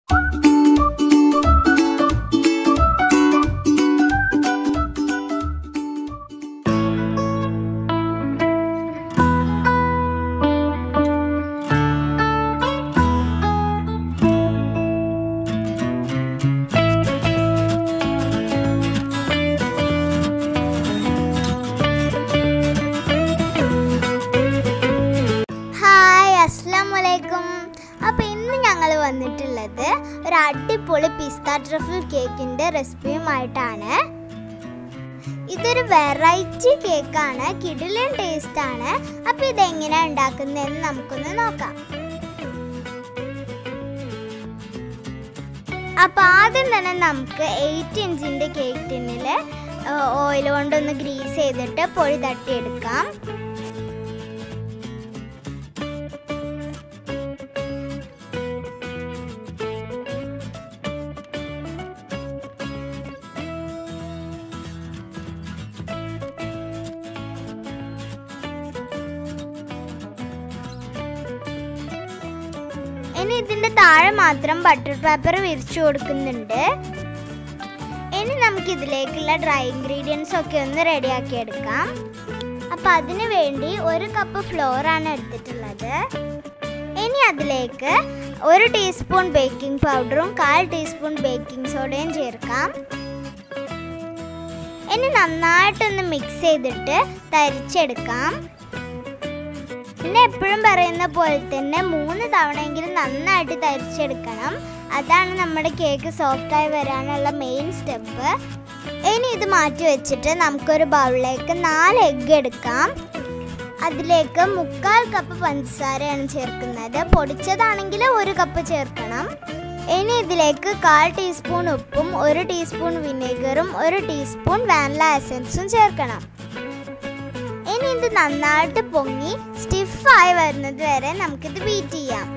hi അസ്സാം വലൈക്കും അപ്പോൾ ഇന്ന് ഞങ്ങൾ വന്നിട്ടുള്ളത് ഒരു അടിപൊളി പിസ്ത ട്രഫിൾ കേക്കിൻ്റെ റെസിപ്പിയുമായിട്ടാണ് ഇതൊരു വെറൈറ്റി കേക്കാണ് കിടിലൻ ടേസ്റ്റ് ആണ് അപ്പോൾ ഇതെങ്ങനെയാണ് ഉണ്ടാക്കുന്നതെന്ന് നമുക്കൊന്ന് നോക്കാം അപ്പോൾ ആദ്യം തന്നെ നമുക്ക് എയ്റ്റ് ഇഞ്ചിൻ്റെ കേക്ക് ടിന്നിൽ ഓയിൽ കൊണ്ടൊന്ന് ഗ്രീസ് ചെയ്തിട്ട് പൊടി തട്ടിയെടുക്കാം ഇനി ഇതിന്റെ താഴെ മാത്രം ബട്ടർ പേപ്പർ വിരിച്ചു കൊടുക്കുന്നുണ്ട് ഇനി നമുക്ക് ഇതിലേക്കുള്ള ഡ്രൈ ഇൻഗ്രീഡിയൻസ് ഒക്കെ ഒന്ന് റെഡിയാക്കി എടുക്കാം അപ്പം അതിനു വേണ്ടി ഒരു കപ്പ് ഫ്ലോർ ആണ് എടുത്തിട്ടുള്ളത് ഇനി അതിലേക്ക് ഒരു ടീസ്പൂൺ ബേക്കിംഗ് പൗഡറും കാൽ ടീസ്പൂൺ ബേക്കിംഗ് സോഡയും ചേർക്കാം ഇനി നന്നായിട്ടൊന്ന് മിക്സ് ചെയ്തിട്ട് തരിച്ചെടുക്കാം പിന്നെ എപ്പോഴും പറയുന്ന പോലെ തന്നെ മൂന്ന് തവണയെങ്കിലും നന്നായിട്ട് തരിച്ചെടുക്കണം അതാണ് നമ്മുടെ കേക്ക് സോഫ്റ്റായി വരാനുള്ള മെയിൻ സ്റ്റെപ്പ് ഇനി ഇത് മാറ്റി വെച്ചിട്ട് നമുക്കൊരു ബൗളിലേക്ക് നാല് എഗ്ഗ് എടുക്കാം അതിലേക്ക് മുക്കാൽ കപ്പ് പഞ്ചസാരയാണ് ചേർക്കുന്നത് പൊടിച്ചതാണെങ്കിൽ ഒരു കപ്പ് ചേർക്കണം ഇനി ഇതിലേക്ക് കാൽ ടീസ്പൂൺ ഉപ്പും ഒരു ടീസ്പൂൺ വിനെഗറും ഒരു ടീസ്പൂൺ വാനില എസൻസും ചേർക്കണം ഇനി ഇത് നന്നായിട്ട് പൊങ്ങി സ്റ്റിഫായി വരുന്നത് വരെ നമുക്കിത് ബീറ്റ് ചെയ്യാം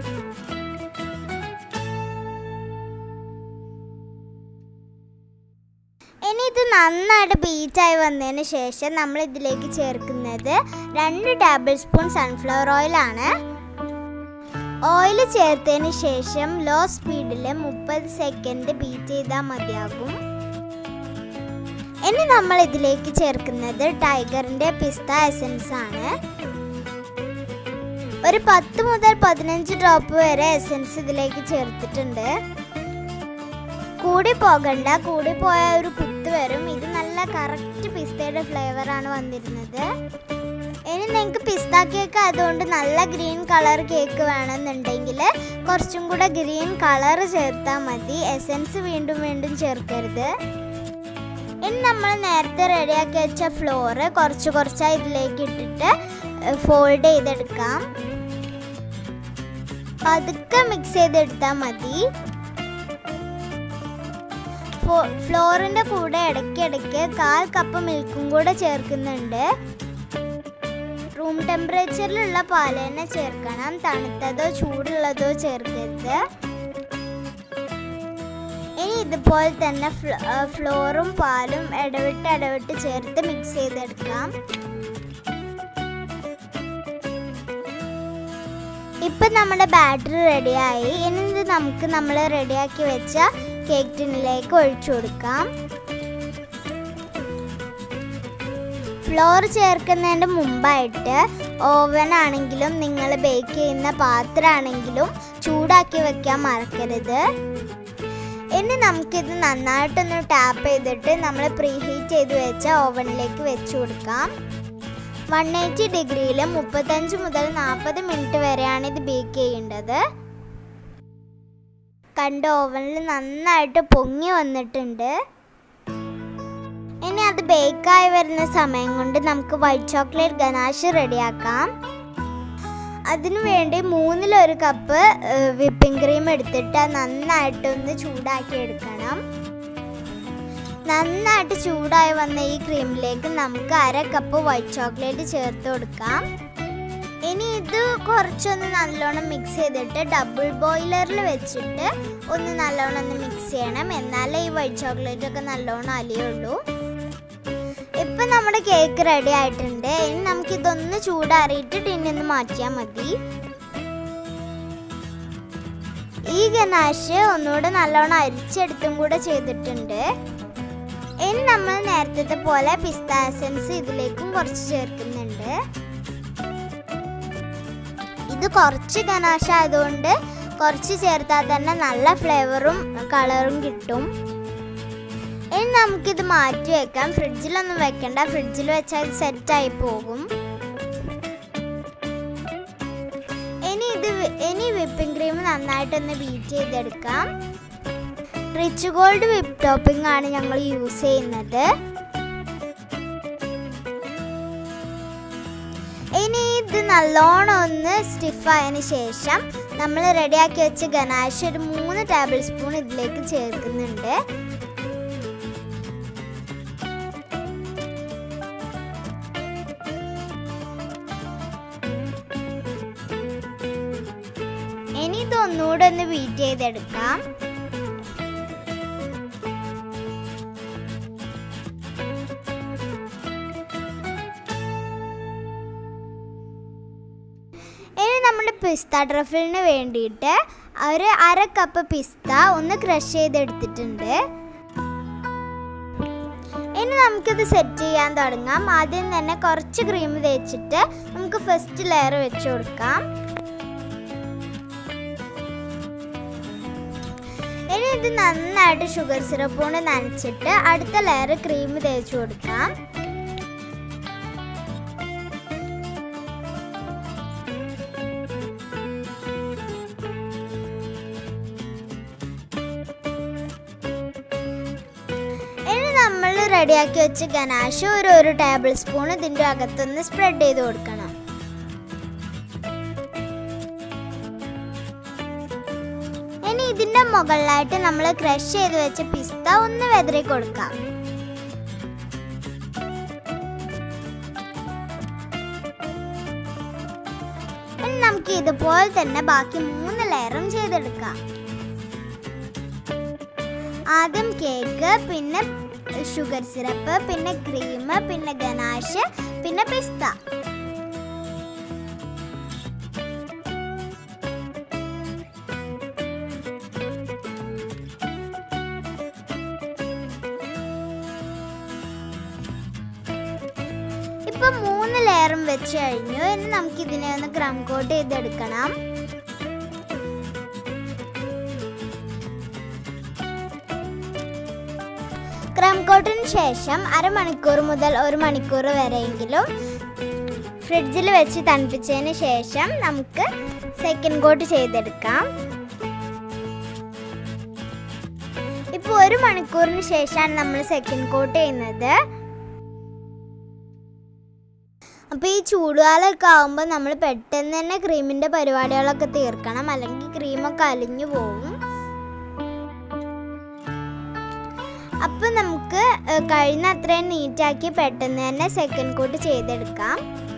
ഇനി ഇത് നന്നായിട്ട് ബീറ്റായി വന്നതിന് ശേഷം നമ്മൾ ഇതിലേക്ക് ചേർക്കുന്നത് രണ്ട് ടേബിൾ സ്പൂൺ സൺഫ്ലവർ ഓയിലാണ് ഓയിൽ ചേർത്തതിന് ശേഷം ലോ സ്പീഡിൽ മുപ്പത് സെക്കൻഡ് ബീറ്റ് ചെയ്താൽ മതിയാകും ഇനി നമ്മൾ ഇതിലേക്ക് ചേർക്കുന്നത് ടൈഗറിന്റെ പിസ്ത എസൻസ് ആണ് ഒരു പത്ത് മുതൽ പതിനഞ്ച് ഡ്രോപ്പ് വരെ എസൻസ് ഇതിലേക്ക് ചേർത്തിട്ടുണ്ട് കൂടി പോകണ്ട കൂടി പോയ ഒരു കുത്ത് വരും ഇത് നല്ല കറക്റ്റ് പിസ്തയുടെ ഫ്ലേവർ ആണ് വന്നിരുന്നത് ഇനി നിങ്ങൾക്ക് പിസ്ത കേക്ക് ആയതുകൊണ്ട് നല്ല ഗ്രീൻ കളർ കേക്ക് വേണമെന്നുണ്ടെങ്കിൽ കുറച്ചും കൂടെ ഗ്രീൻ കളർ ചേർത്താൽ മതി എസൻസ് വീണ്ടും വീണ്ടും ചേർക്കരുത് ഇനി നമ്മൾ നേരത്തെ റെഡിയാക്കി വെച്ച ഫ്ലോറ് കുറച്ച് കുറച്ചായി ഇതിലേക്ക് ഇട്ടിട്ട് ഫോൾഡ് ചെയ്തെടുക്കാം പതുക്കെ മിക്സ് ചെയ്തെടുത്താൽ മതി ഫ്ലോറിന്റെ കൂടെ ഇടയ്ക്കിടയ്ക്ക് കാൽ കപ്പ് മിൽക്കും കൂടെ ചേർക്കുന്നുണ്ട് റൂം ടെമ്പറേച്ചറിലുള്ള പാൽ തന്നെ ചേർക്കണം തണുത്തതോ ചൂടുള്ളതോ ചേർക്കരുത് ഇനി ഇതുപോലെ തന്നെ ഫ്ലോറും പാലും ഇടവിട്ട് ഇടവിട്ട് ചേർത്ത് മിക്സ് ചെയ്തെടുക്കാം ഇപ്പം നമ്മുടെ ബാറ്ററി റെഡിയായി ഇനി ഇത് നമുക്ക് നമ്മൾ റെഡിയാക്കി വെച്ച കേക്ക് ടിന്നിലേക്ക് ഒഴിച്ചു കൊടുക്കാം ഫ്ലോർ ചേർക്കുന്നതിൻ്റെ മുമ്പായിട്ട് ഓവൻ ആണെങ്കിലും നിങ്ങൾ ബേക്ക് ചെയ്യുന്ന പാത്രമാണെങ്കിലും ചൂടാക്കി വെക്കാൻ മറക്കരുത് ഇനി നമുക്കിത് നന്നായിട്ടൊന്ന് ടാപ്പ് ചെയ്തിട്ട് നമ്മൾ പ്രീ ഹീറ്റ് ചെയ്ത് വെച്ച ഓവനിലേക്ക് വെച്ച് കൊടുക്കാം വൺ എയ്റ്റി ഡിഗ്രിയിൽ മുപ്പത്തഞ്ച് മുതൽ നാൽപ്പത് മിനിറ്റ് വരെയാണ് ഇത് ബേക്ക് ചെയ്യേണ്ടത് കണ്ട ഓവനിൽ നന്നായിട്ട് പൊങ്ങി വന്നിട്ടുണ്ട് ഇനി അത് ബേക്കായി വരുന്ന സമയം കൊണ്ട് നമുക്ക് വൈറ്റ് ചോക്ലേറ്റ് ഗനാഷ് റെഡിയാക്കാം അതിനു വേണ്ടി മൂന്നിലൊരു കപ്പ് വിപ്പിംഗ് ക്രീം എടുത്തിട്ട് നന്നായിട്ടൊന്ന് ചൂടാക്കി എടുക്കണം നന്നായിട്ട് ചൂടായി വന്ന ഈ ക്രീമിലേക്ക് നമുക്ക് അര കപ്പ് വൈറ്റ് ചോക്ലേറ്റ് ചേർത്ത് കൊടുക്കാം ഇനി ഇത് കുറച്ചൊന്ന് നല്ലോണം മിക്സ് ചെയ്തിട്ട് ഡബിൾ ബോയിലറിൽ വെച്ചിട്ട് ഒന്ന് നല്ലോണം ഒന്ന് മിക്സ് ചെയ്യണം എന്നാലേ ഈ വൈറ്റ് ചോക്ലേറ്റ് ഒക്കെ നല്ലോണം അലിയുള്ളൂ ഇപ്പം നമ്മുടെ കേക്ക് റെഡി ആയിട്ടുണ്ട് ഇനി നമുക്ക് ഇതൊന്ന് ചൂടാറിയിട്ട് ടിന്നിന്ന് മാറ്റിയാൽ മതി ഈ ഗനാഷ് ഒന്നുകൂടെ നല്ലോണം അരിച്ചെടുത്തും കൂടെ ചെയ്തിട്ടുണ്ട് ഇനി നമ്മൾ നേരത്തെ പോലെ പിസ്ത എസൻസ് ഇതിലേക്കും കുറച്ച് ചേർക്കുന്നുണ്ട് ഇത് കുറച്ച് ഗനാഷ ആയതുകൊണ്ട് കുറച്ച് ചേർത്താൽ തന്നെ നല്ല ഫ്ലേവറും കളറും കിട്ടും ഇനി നമുക്കിത് മാറ്റി വെക്കാം ഫ്രിഡ്ജിലൊന്നും വെക്കണ്ട ഫ്രിഡ്ജിൽ വെച്ചാൽ ഇത് സെറ്റായി പോകും ഇനി ഇത് വി- ഇനി വിപ്പിംഗ് ക്രീം നന്നായിട്ടൊന്ന് ബീറ്റ് ചെയ്തെടുക്കാം റിച്ച് ഗോൾഡ് വിപ്പ് ടോപ്പിംഗ് ആണ് ഞങ്ങൾ യൂസ് ചെയ്യുന്നത് ഇനി ഇത് നല്ലോണം ഒന്ന് സ്റ്റിഫായതിന് ശേഷം നമ്മൾ റെഡിയാക്കി വെച്ച ഗനാഷ് ഒരു മൂന്ന് ടേബിൾ സ്പൂൺ ഇതിലേക്ക് ചേർക്കുന്നുണ്ട് ഇനി ഇത് ഒന്നുകൂടെ ഒന്ന് ബീറ്റ് ചെയ്തെടുക്കാം ഇനി നമ്മുടെ പിസ്ത ട്രഫിളിന് വേണ്ടിയിട്ട് ഒരു അര കപ്പ് പിസ്ത ഒന്ന് ക്രഷ് ചെയ്തെടുത്തിട്ടുണ്ട് ഇനി നമുക്കിത് സെറ്റ് ചെയ്യാൻ തുടങ്ങാം ആദ്യം തന്നെ കുറച്ച് ക്രീം തേച്ചിട്ട് നമുക്ക് ഫസ്റ്റ് ലെയർ വെച്ച് കൊടുക്കാം ഇനി ഇത് നന്നായിട്ട് ഷുഗർ സിറപ്പ് കൊണ്ട് നനച്ചിട്ട് അടുത്ത ലെയർ ക്രീം തേച്ച് കൊടുക്കാം ഇനി നമ്മൾ റെഡിയാക്കി വെച്ച ഗനാഷ് ഒരു ഒരു ടേബിൾ സ്പൂൺ ഇതിൻ്റെ അകത്തൊന്ന് സ്പ്രെഡ് ചെയ്ത് കൊടുക്കണം ഇനി ഇതിൻ്റെ മുകളിലായിട്ട് നമ്മൾ ക്രഷ് ചെയ്ത് വെച്ച പിസ്ത ഒന്ന് വെതറി കൊടുക്കാം ഇനി നമുക്ക് ഇതുപോലെ തന്നെ ബാക്കി മൂന്ന് ലെയറും ചെയ്തെടുക്കാം ആദ്യം കേക്ക് പിന്നെ ഷുഗർ സിറപ്പ് പിന്നെ ക്രീം പിന്നെ ഗനാഷ് പിന്നെ പിസ്ത ഇപ്പൊ മൂന്ന് ലെയറും വെച്ച് കഴിഞ്ഞു ഇനി നമുക്ക് ഇതിനെ ഒന്ന് ക്രം കോട്ട് ചെയ്തെടുക്കണം ക്രം കോട്ടിന് ശേഷം അരമണിക്കൂർ മുതൽ ഒരു മണിക്കൂർ വരെയെങ്കിലും ഫ്രിഡ്ജിൽ വെച്ച് തണുപ്പിച്ചതിന് ശേഷം നമുക്ക് സെക്കൻഡ് കോട്ട് ചെയ്തെടുക്കാം ഇപ്പോൾ ഒരു മണിക്കൂറിന് ശേഷമാണ് നമ്മൾ സെക്കൻഡ് കോട്ട് ചെയ്യുന്നത് അപ്പോൾ ഈ ചൂടുകാലമൊക്കെ ആകുമ്പോൾ നമ്മൾ പെട്ടെന്ന് തന്നെ ക്രീമിൻ്റെ പരിപാടികളൊക്കെ തീർക്കണം അല്ലെങ്കിൽ ക്രീമൊക്കെ അലിഞ്ഞു പോകും അപ്പം നമുക്ക് ഏഹ്, കഴിയുന്ന അത്രയും നീറ്റാക്കി പെട്ടെന്ന് തന്നെ സെക്കൻഡ് കോട്ട് ചെയ്തെടുക്കാം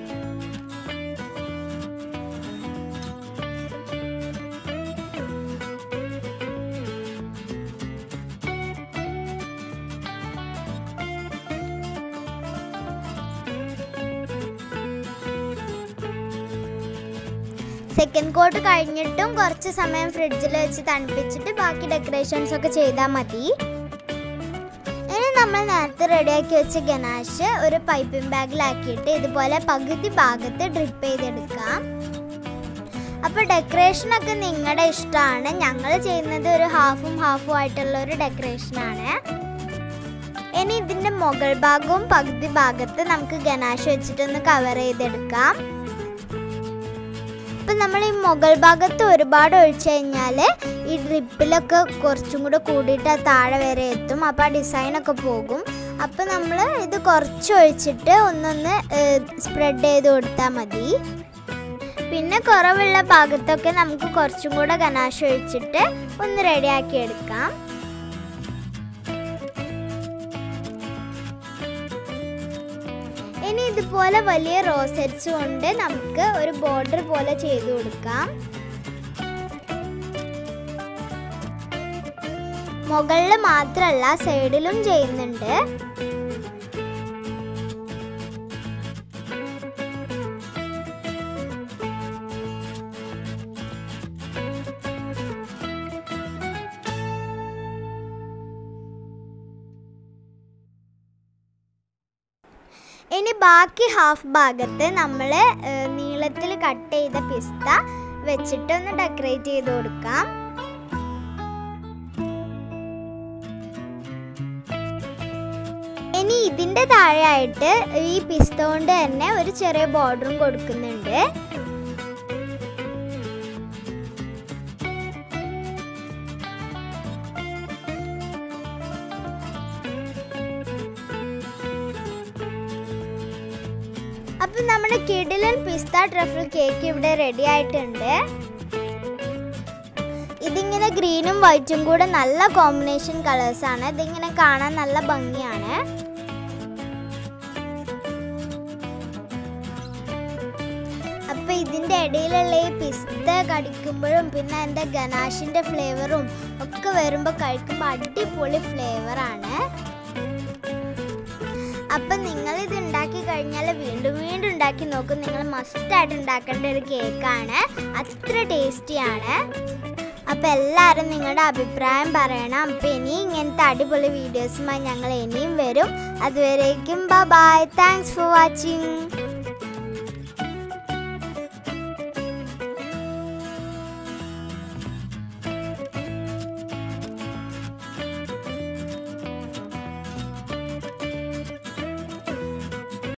സെക്കൻഡ് കോട്ട് കഴിഞ്ഞിട്ടും കുറച്ച് സമയം ഫ്രിഡ്ജിൽ വെച്ച് തണുപ്പിച്ചിട്ട് ബാക്കി ഡെക്കറേഷൻസ് ഒക്കെ ചെയ്താൽ മതി ഇനി നമ്മൾ നേരത്തെ റെഡിയാക്കി വെച്ച ഗനാഷ് ഒരു പൈപ്പിംഗ് ബാഗിലാക്കിയിട്ട് ഇതുപോലെ പകുതി ഭാഗത്ത് ഡ്രിപ്പ് ചെയ്തെടുക്കാം അപ്പോൾ ഡെക്കറേഷനൊക്കെ നിങ്ങളുടെ ഇഷ്ടമാണ് ഞങ്ങൾ ചെയ്യുന്നത് ഒരു ഹാഫും ഹാഫും ആയിട്ടുള്ള ഒരു ഡെക്കറേഷനാണ് ഇനി ഇതിൻ്റെ മുകൾ ഭാഗവും പകുതി ഭാഗത്ത് നമുക്ക് ഗനാഷ് വെച്ചിട്ടൊന്ന് കവർ ചെയ്തെടുക്കാം ഇപ്പം നമ്മൾ ഈ മുകൾ ഭാഗത്ത് ഒരുപാട് ഒഴിച്ചു കഴിഞ്ഞാൽ ഈ ഡ്രിപ്പിലൊക്കെ കുറച്ചും കൂടെ കൂടിയിട്ട് ആ താഴെ വരെ എത്തും അപ്പോൾ ആ ഡിസൈനൊക്കെ പോകും അപ്പോൾ നമ്മൾ ഇത് കുറച്ച് ഒഴിച്ചിട്ട് ഒന്നൊന്ന് സ്പ്രെഡ് ചെയ്ത് കൊടുത്താൽ മതി പിന്നെ കുറവുള്ള ഭാഗത്തൊക്കെ നമുക്ക് കുറച്ചും കൂടെ ഗനാശ് ഒഴിച്ചിട്ട് ഒന്ന് റെഡിയാക്കി എടുക്കാം ഇനി ഇതുപോലെ വലിയ റോസറ്റ്സ് കൊണ്ട് നമുക്ക് ഒരു ബോർഡർ പോലെ ചെയ്തു കൊടുക്കാം മുകളിൽ മാത്രമല്ല സൈഡിലും ചെയ്യുന്നുണ്ട് ഇനി ബാക്കി ഹാഫ് ഭാഗത്ത് നമ്മൾ നീളത്തിൽ കട്ട് ചെയ്ത പിസ്ത വെച്ചിട്ട് ഒന്ന് ഡെക്കറേറ്റ് ചെയ്ത് കൊടുക്കാം ഇനി ഇതിൻ്റെ താഴെയായിട്ട് ഈ പിസ്ത കൊണ്ട് തന്നെ ഒരു ചെറിയ ബോർഡറും കൊടുക്കുന്നുണ്ട് അപ്പം നമ്മുടെ കിഡിലൻ പിസ്ത ട്രഫിൾ കേക്ക് ഇവിടെ റെഡി ആയിട്ടുണ്ട് ഇതിങ്ങനെ ഗ്രീനും വൈറ്റും കൂടെ നല്ല കോമ്പിനേഷൻ കളേഴ്സ് ആണ് ഇതിങ്ങനെ കാണാൻ നല്ല ഭംഗിയാണ് അപ്പൊ ഇതിന്റെ ഇടയിലുള്ള ഈ പിസ്ത കടിക്കുമ്പോഴും പിന്നെ അതിന്റെ ഗനാഷിന്റെ ഫ്ലേവറും ഒക്കെ വരുമ്പോൾ കഴിക്കുമ്പോൾ അടിപൊളി ഫ്ലേവറാണ് അപ്പം നിങ്ങൾ ഇത് ഉണ്ടാക്കി കഴിഞ്ഞാൽ വീണ്ടും വീണ്ടും ഉണ്ടാക്കി നോക്കും നിങ്ങൾ മസ്റ്റായിട്ട് ഉണ്ടാക്കേണ്ട ഒരു കേക്കാണ് അത്ര ടേസ്റ്റിയാണ് അപ്പം എല്ലാവരും നിങ്ങളുടെ അഭിപ്രായം പറയണം അപ്പം ഇനി ഇങ്ങനത്തെ അടിപൊളി വീഡിയോസുമായി ഞങ്ങൾ ഇനിയും വരും അതുവരേക്കും ബൈ താങ്ക്സ് ഫോർ വാച്ചിങ്